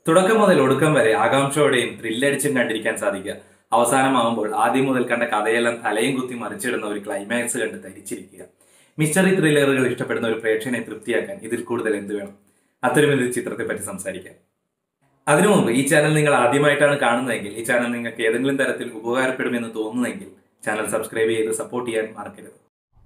തുടക്കം മുതൽ ഒടുക്കം വരെ ആകാംക്ഷയോടെയും ത്രില്ലടിച്ചും കണ്ടിരിക്കാൻ സാധിക്കുക അവസാനമാകുമ്പോൾ ആദ്യം മുതൽ കണ്ട കഥയെല്ലാം തലയും കുത്തി മറിച്ചിടുന്ന ഒരു ക്ലൈമാക്സ് കണ്ട് ധരിച്ചിരിക്കുക മിസ്റ്ററി ത്രില്ലറുകൾ ഇഷ്ടപ്പെടുന്ന ഒരു പ്രേക്ഷകനെ തൃപ്തിയാക്കാൻ ഇതിൽ കൂടുതൽ എന്ത് വേണം അത്തരമൊരു ചിത്രത്തെ പറ്റി സംസാരിക്കാം അതിനു മുമ്പ് ഈ ചാനൽ നിങ്ങൾ ആദ്യമായിട്ടാണ് കാണുന്നതെങ്കിൽ ഈ ചാനൽ നിങ്ങൾക്ക് ഏതെങ്കിലും തരത്തിൽ ഉപകാരപ്പെടുമെന്ന് തോന്നുന്നെങ്കിൽ ചാനൽ സബ്സ്ക്രൈബ് ചെയ്ത് സപ്പോർട്ട് ചെയ്യാൻ മറക്കരുത്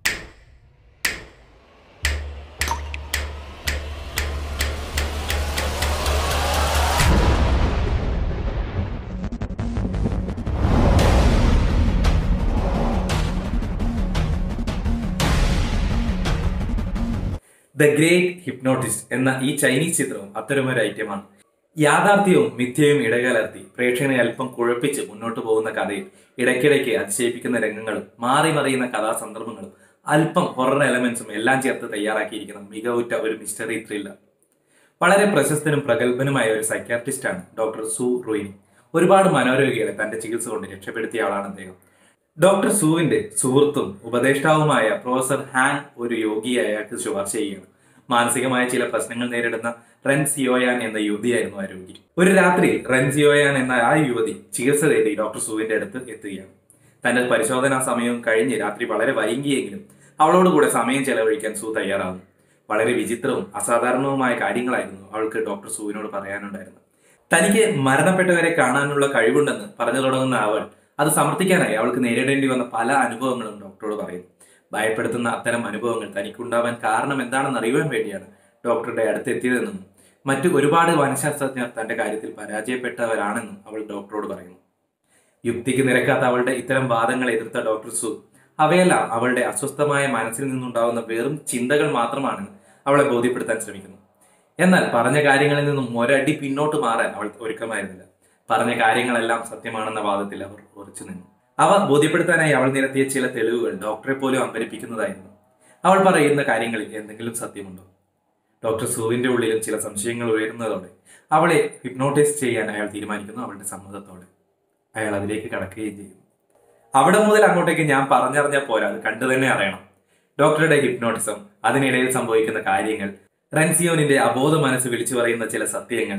ദ ഗ്രേറ്റ് ഹിപ്നോട്ടിസ്റ്റ് എന്ന ഈ ചൈനീസ് ചിത്രവും അത്തരമൊരു ഐറ്റമാണ് യാഥാർത്ഥ്യവും മിഥ്യയും ഇടകലർത്തി പ്രേക്ഷകനെ അല്പം കുഴപ്പിച്ച് മുന്നോട്ട് പോകുന്ന കഥയിൽ ഇടയ്ക്കിടയ്ക്ക് അതിശയിപ്പിക്കുന്ന രംഗങ്ങളും മാറി മറിയുന്ന കഥാസന്ദർഭങ്ങളും അല്പം ഹൊറർ എലമെന്റ്സും എല്ലാം ചേർത്ത് തയ്യാറാക്കിയിരിക്കുന്ന മികവുറ്റ ഒരു മിസ്റ്ററി ത്രില്ലർ വളരെ പ്രശസ്തനും പ്രഗത്ഭനുമായ ഒരു സൈക്യാട്രിസ്റ്റാണ് ഡോക്ടർ സു റോയിനി ഒരുപാട് മനോരോഗികളെ തന്റെ ചികിത്സ കൊണ്ട് രക്ഷപ്പെടുത്തിയ ആളാണ് അദ്ദേഹം ഡോക്ടർ സുവിന്റെ സുഹൃത്തും ഉപദേഷ്ടാവുമായ പ്രൊഫസർ ഹാൻ ഒരു യോഗിയെ അയാൾക്ക് ശുപാർശ ചെയ്യുകയാണ് മാനസികമായ ചില പ്രശ്നങ്ങൾ നേരിടുന്ന റെൻ സിയോയാൻ എന്ന യുവതിയായിരുന്നു ആ രോഗി ഒരു രാത്രിയിൽ റെൻ സിയോയാൻ എന്ന ആ യുവതി ചികിത്സ തേടി ഡോക്ടർ സുവിന്റെ അടുത്ത് എത്തുകയാണ് തന്റെ പരിശോധനാ സമയവും കഴിഞ്ഞ് രാത്രി വളരെ വൈകിയെങ്കിലും അവളോട് കൂടെ സമയം ചെലവഴിക്കാൻ സു തയ്യാറാവുന്നു വളരെ വിചിത്രവും അസാധാരണവുമായ കാര്യങ്ങളായിരുന്നു അവൾക്ക് ഡോക്ടർ സുവിനോട് പറയാനുണ്ടായിരുന്നത് തനിക്ക് മരണപ്പെട്ടവരെ കാണാനുള്ള കഴിവുണ്ടെന്ന് പറഞ്ഞു തുടങ്ങുന്ന അവൾ അത് സമർത്ഥിക്കാനായി അവൾക്ക് നേരിടേണ്ടി വന്ന പല അനുഭവങ്ങളും ഡോക്ടറോട് പറയുന്നു ഭയപ്പെടുത്തുന്ന അത്തരം അനുഭവങ്ങൾ തനിക്കുണ്ടാവാൻ കാരണം എന്താണെന്ന് അറിയുവാൻ വേണ്ടിയാണ് ഡോക്ടറുടെ അടുത്തെത്തിയതെന്നും മറ്റു ഒരുപാട് മനഃശാസ്ത്രജ്ഞർ തന്റെ കാര്യത്തിൽ പരാജയപ്പെട്ടവരാണെന്നും അവൾ ഡോക്ടറോട് പറയുന്നു യുക്തിക്ക് നിരക്കാത്ത അവളുടെ ഇത്തരം വാദങ്ങൾ എതിർത്ത ഡോക്ടർ സു അവയെല്ലാം അവളുടെ അസ്വസ്ഥമായ മനസ്സിൽ നിന്നുണ്ടാകുന്ന വെറും ചിന്തകൾ മാത്രമാണ് അവളെ ബോധ്യപ്പെടുത്താൻ ശ്രമിക്കുന്നു എന്നാൽ പറഞ്ഞ കാര്യങ്ങളിൽ നിന്നും ഒരടി പിന്നോട്ട് മാറാൻ അവൾ ഒരുക്കമായിരുന്നില്ല പറഞ്ഞ കാര്യങ്ങളെല്ലാം സത്യമാണെന്ന വാദത്തിൽ അവർ ഉറച്ചു നിന്നു അവ ബോധ്യപ്പെടുത്താനായി അവൾ നിരത്തിയ ചില തെളിവുകൾ ഡോക്ടറെ പോലും അമ്പരിപ്പിക്കുന്നതായിരുന്നു അവൾ പറയുന്ന കാര്യങ്ങളിൽ എന്തെങ്കിലും സത്യമുണ്ടോ ഡോക്ടർ സുവിന്റെ ഉള്ളിലും ചില സംശയങ്ങൾ ഉയരുന്നതോടെ അവളെ ഹിപ്നോട്ടൈസ് ചെയ്യാൻ അയാൾ തീരുമാനിക്കുന്നു അവളുടെ സമ്മതത്തോടെ അയാൾ അതിലേക്ക് കടക്കുകയും ചെയ്യുന്നു അവിടെ മുതൽ അങ്ങോട്ടേക്ക് ഞാൻ പറഞ്ഞറിഞ്ഞാൽ പോരാ അത് കണ്ടു തന്നെ അറിയണം ഡോക്ടറുടെ ഹിപ്നോട്ടിസം അതിനിടയിൽ സംഭവിക്കുന്ന കാര്യങ്ങൾ റൻസിയോനിന്റെ അബോധ മനസ്സ് വിളിച്ചു പറയുന്ന ചില സത്യങ്ങൾ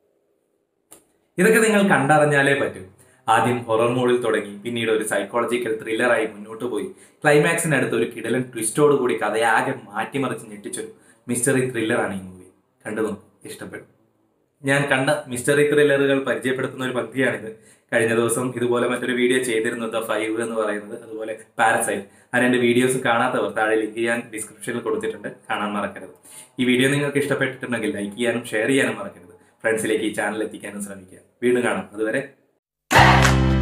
ഇതൊക്കെ നിങ്ങൾ കണ്ടറിഞ്ഞാലേ പറ്റൂ ആദ്യം ഹൊറർ മോഡിൽ തുടങ്ങി പിന്നീട് ഒരു സൈക്കോളജിക്കൽ ത്രില്ലറായി മുന്നോട്ട് പോയി ക്ലൈമാക്സിനടുത്ത് ഒരു കിടലൻ ട്വിസ്റ്റോട് കൂടി കഥയാകെ മാറ്റിമറിച്ച് ഞെട്ടിച്ചൊരു മിസ്റ്ററി ത്രില്ലറാണ് ഈ മൂവി കണ്ടു നോക്കും ഇഷ്ടപ്പെടും ഞാൻ കണ്ട മിസ്റ്ററി ത്രില്ലറുകൾ പരിചയപ്പെടുത്തുന്ന ഒരു പദ്ധതിയാണിത് കഴിഞ്ഞ ദിവസം ഇതുപോലെ മറ്റൊരു വീഡിയോ ചെയ്തിരുന്നു ദ ഫൈവ് എന്ന് പറയുന്നത് അതുപോലെ പാരസൈറ്റ് ആ രണ്ട് വീഡിയോസ് കാണാത്തവർ താഴെ ലിങ്ക് ചെയ്യാൻ ഡിസ്ക്രിപ്ഷനിൽ കൊടുത്തിട്ടുണ്ട് കാണാൻ മറക്കരുത് ഈ വീഡിയോ നിങ്ങൾക്ക് ഇഷ്ടപ്പെട്ടിട്ടുണ്ടെങ്കിൽ ലൈക്ക് ചെയ്യാനും ഷെയർ ചെയ്യാനും മറക്കരുത് ഫ്രണ്ട്സിലേക്ക് ഈ ചാനൽ എത്തിക്കാനും ശ്രമിക്കുക വീണ്ടും കാണാം അതുവരെ